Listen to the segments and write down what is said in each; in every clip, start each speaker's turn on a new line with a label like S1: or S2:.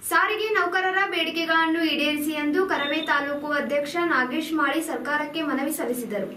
S1: ಸಾರಿಗೆ ನೌಕರರ ಬೇಡಿಕೆಗಳನ್ನು ಈಡೇರಿಸಿ ಎಂದು ಕರವೇ ತಾಲೂಕು ಅಧ್ಯಕ್ಷ ನಾಗೇಶ್ ಮಾಳಿ ಸರ್ಕಾರಕ್ಕೆ ಮನವಿ ಸಲ್ಲಿಸಿದರು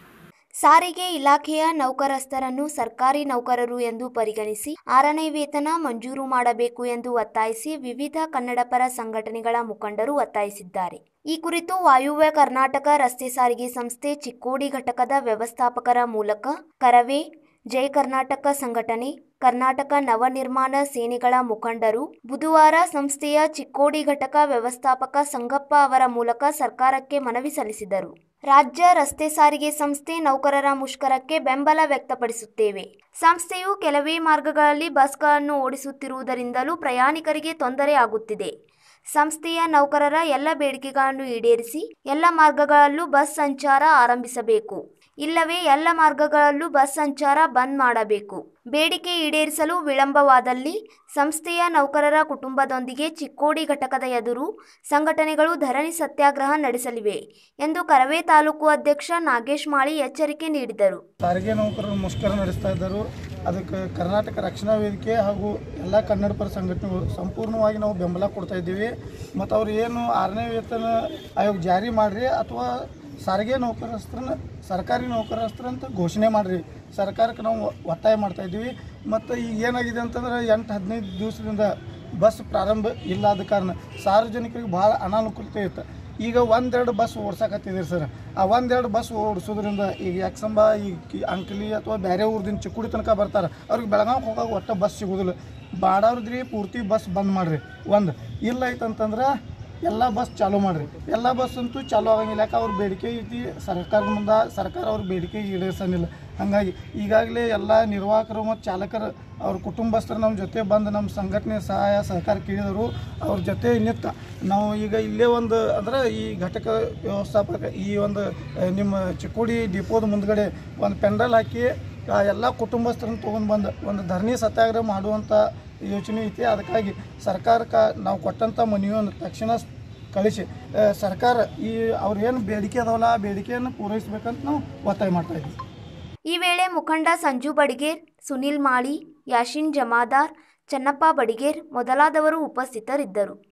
S1: ಸಾರಿಗೆ ಇಲಾಖೆಯ ನೌಕರಸ್ಥರನ್ನು ಸರ್ಕಾರಿ ನೌಕರರು ಎಂದು ಪರಿಗಣಿಸಿ ಆರನೇ ವೇತನ ಮಂಜೂರು ಮಾಡಬೇಕು ಎಂದು ಒತ್ತಾಯಿಸಿ ವಿವಿಧ ಕನ್ನಡಪರ ಸಂಘಟನೆಗಳ ಮುಖಂಡರು ಒತ್ತಾಯಿಸಿದ್ದಾರೆ ಈ ಕುರಿತು ವಾಯುವ್ಯ ಕರ್ನಾಟಕ ರಸ್ತೆ ಸಾರಿಗೆ ಸಂಸ್ಥೆ ಚಿಕ್ಕೋಡಿ ಘಟಕದ ವ್ಯವಸ್ಥಾಪಕರ ಮೂಲಕ ಕರವೇ ಜೈ ಕರ್ನಾಟಕ ಸಂಘಟನೆ ಕರ್ನಾಟಕ ನವನಿರ್ಮಾಣ ಸೇನೆಗಳ ಮುಖಂಡರು ಬುಧವಾರ ಸಂಸ್ಥೆಯ ಚಿಕ್ಕೋಡಿ ಘಟಕ ವ್ಯವಸ್ಥಾಪಕ ಸಂಗಪ್ಪ ಅವರ ಮೂಲಕ ಸರ್ಕಾರಕ್ಕೆ ಮನವಿ ಸಲ್ಲಿಸಿದರು ರಾಜ್ಯ ರಸ್ತೆ ಸಾರಿಗೆ ಸಂಸ್ಥೆ ನೌಕರರ ಮುಷ್ಕರಕ್ಕೆ ಬೆಂಬಲ ವ್ಯಕ್ತಪಡಿಸುತ್ತೇವೆ ಸಂಸ್ಥೆಯು ಕೆಲವೇ ಮಾರ್ಗಗಳಲ್ಲಿ ಬಸ್ಗಳನ್ನು ಓಡಿಸುತ್ತಿರುವುದರಿಂದಲೂ ಪ್ರಯಾಣಿಕರಿಗೆ ತೊಂದರೆ ಆಗುತ್ತಿದೆ ಸಂಸ್ಥೆಯ ನೌಕರರ ಎಲ್ಲ ಬೇಡಿಕೆಗಳನ್ನು ಈಡೇರಿಸಿ ಎಲ್ಲ ಮಾರ್ಗಗಳಲ್ಲೂ ಬಸ್ ಸಂಚಾರ ಆರಂಭಿಸಬೇಕು ಇಲ್ಲವೇ ಎಲ್ಲ ಮಾರ್ಗಗಳಲ್ಲೂ ಬಸ್ ಸಂಚಾರ ಬಂದ್ ಮಾಡಬೇಕು ಬೇಡಿಕೆ ಈಡೇರಿಸಲು ವಿಳಂಬವಾದಲ್ಲಿ ಸಂಸ್ಥೆಯ ನೌಕರರ ಕುಟುಂಬದೊಂದಿಗೆ ಚಿಕ್ಕೋಡಿ ಘಟಕದ ಎದುರು ಸಂಘಟನೆಗಳು ಧರಣಿ ಸತ್ಯಾಗ್ರಹ ನಡೆಸಲಿವೆ ಎಂದು ಕರವೇ ತಾಲೂಕು ಅಧ್ಯಕ್ಷ ನಾಗೇಶ್ ಮಾಳಿ ಎಚ್ಚರಿಕೆ ನೀಡಿದರು
S2: ಸಾರಿಗೆ ನೌಕರರು ಮುಷ್ಕರ ನಡೆಸ್ತಾ ಇದ್ದರು ಅದಕ್ಕೆ ಕರ್ನಾಟಕ ರಕ್ಷಣಾ ವೇದಿಕೆ ಹಾಗೂ ಎಲ್ಲ ಕನ್ನಡ ಪರ ಸಂಘಟನೆಗಳು ಸಂಪೂರ್ಣವಾಗಿ ನಾವು ಬೆಂಬಲ ಕೊಡ್ತಾ ಇದ್ದೀವಿ ಮತ್ತು ಅವ್ರು ಏನು ಆರನೇ ವೇತನ ಆಯೋಗ ಜಾರಿ ಮಾಡಿರಿ ಅಥವಾ ಸಾರಿಗೆ ನೌಕರಸ್ಥರನ್ನ ಸರ್ಕಾರಿ ನೌಕರಸ್ಥರಂತ ಘೋಷಣೆ ಮಾಡಿರಿ ಸರ್ಕಾರಕ್ಕೆ ನಾವು ಒತ್ತಾಯ ಮಾಡ್ತಾ ಇದ್ದೀವಿ ಮತ್ತು ಈಗ ಏನಾಗಿದೆ ಅಂತಂದ್ರೆ ಎಂಟು ಹದಿನೈದು ದಿವಸದಿಂದ ಬಸ್ ಪ್ರಾರಂಭ ಇಲ್ಲ ಆದ ಕಾರಣ ಸಾರ್ವಜನಿಕರಿಗೆ ಭಾಳ ಅನಾನುಕೂಲತೆ ಇತ್ತು ಈಗ ಒಂದೆರಡು ಬಸ್ ಓಡ್ಸಕತ್ತಿದ್ದೀರಿ ಸರ್ ಆ ಒಂದೆರಡು ಬಸ್ ಓಡಿಸೋದ್ರಿಂದ ಈಗ ಯಾಕ್ಸಂಬ ಈ ಕಿ- ಅಂಕಲಿ ಅಥವಾ ಬೇರೆ ಊರ್ದಿಂದ ಚಿಕ್ಕುಡಿ ತನಕ ಬರ್ತಾರೆ ಅವ್ರಿಗೆ ಬೆಳಗಾವಿಗೆ ಹೋಗಾಗ ಒಟ್ಟು ಬಸ್ ಸಿಗೋದಿಲ್ಲ ಬಾಡವ್ರದ್ರಿ ಪೂರ್ತಿ ಬಸ್ ಬಂದ್ ಮಾಡಿರಿ ಒಂದು ಇಲ್ಲ ಐತಂತಂದ್ರೆ ಎಲ್ಲ ಬಸ್ ಚಾಲೂ ಮಾಡಿರಿ ಎಲ್ಲ ಬಸ್ ಅಂತೂ ಚಾಲೂ ಆಗಂಗಿಲ್ಲ ಯಾಕೆ ಅವ್ರ ಬೇಡಿಕೆ ಐತಿ ಸರ್ಕಾರದ ಮುಂದೆ ಸರ್ಕಾರ ಅವ್ರ ಬೇಡಿಕೆ ಈಡೇರಿಸಂಗಿಲ್ಲ ಹಾಗಾಗಿ ಈಗಾಗಲೇ ಎಲ್ಲ ನಿರ್ವಾಹಕರು ಮತ್ತು ಚಾಲಕರು ಅವ್ರ ಕುಟುಂಬಸ್ಥರು ನಮ್ಮ ಜೊತೆ ಬಂದು ನಮ್ಮ ಸಂಘಟನೆ ಸಹಾಯ ಸಹಕಾರ ಕೇಳಿದರು ಅವ್ರ ಜೊತೆ ನಿಂತ ನಾವು ಈಗ ಇಲ್ಲೇ ಒಂದು ಅಂದ್ರೆ ಈ ಘಟಕ ವ್ಯವಸ್ಥಾಪಕ ಈ ಒಂದು ಆ, ನಿಮ್ಮ ಚಿಕ್ಕೋಡಿ ಡಿಪೋದ ಮುಂದ್ಗಡೆ ಒಂದು ಪೆಂಡಲ್ ಹಾಕಿ ಆ ಎಲ್ಲ ಕುಟುಂಬಸ್ಥರನ್ನ ತೊಗೊಂಡು ಬಂದು ಒಂದು ಧರಣಿ ಸತ್ಯಾಗ್ರಹ ಮಾಡುವಂಥ ಯೋಚನೆ ಐತಿ ಅದಕ್ಕಾಗಿ ಸರ್ಕಾರಕ್ಕೆ ನಾವು ಕೊಟ್ಟಂಥ ಮನವಿಯನ್ನು ತಕ್ಷಣ ಕಳಿಸಿ ಆ, ಸರ್ಕಾರ ಈ ಅವ್ರ ಏನು ಬೇಡಿಕೆ ಅದಾವಲ್ಲ ಆ ಬೇಡಿಕೆಯನ್ನು ಪೂರೈಸಬೇಕಂತ ನಾವು ಒತ್ತಾಯ ಮಾಡ್ತಾ ಇದ್ದೀವಿ
S1: ಈ ವೇಳೆ ಮುಖಂಡ ಸಂಜು ಬಡಿಗೇರ್ ಸುನಿಲ್ ಮಾಳಿ ಯಾಶಿನ್ ಜಮಾದಾರ್ ಚನ್ನಪ್ಪ ಬಡಿಗೇರ್ ಮೊದಲಾದವರು ಉಪಸ್ಥಿತರಿದ್ದರು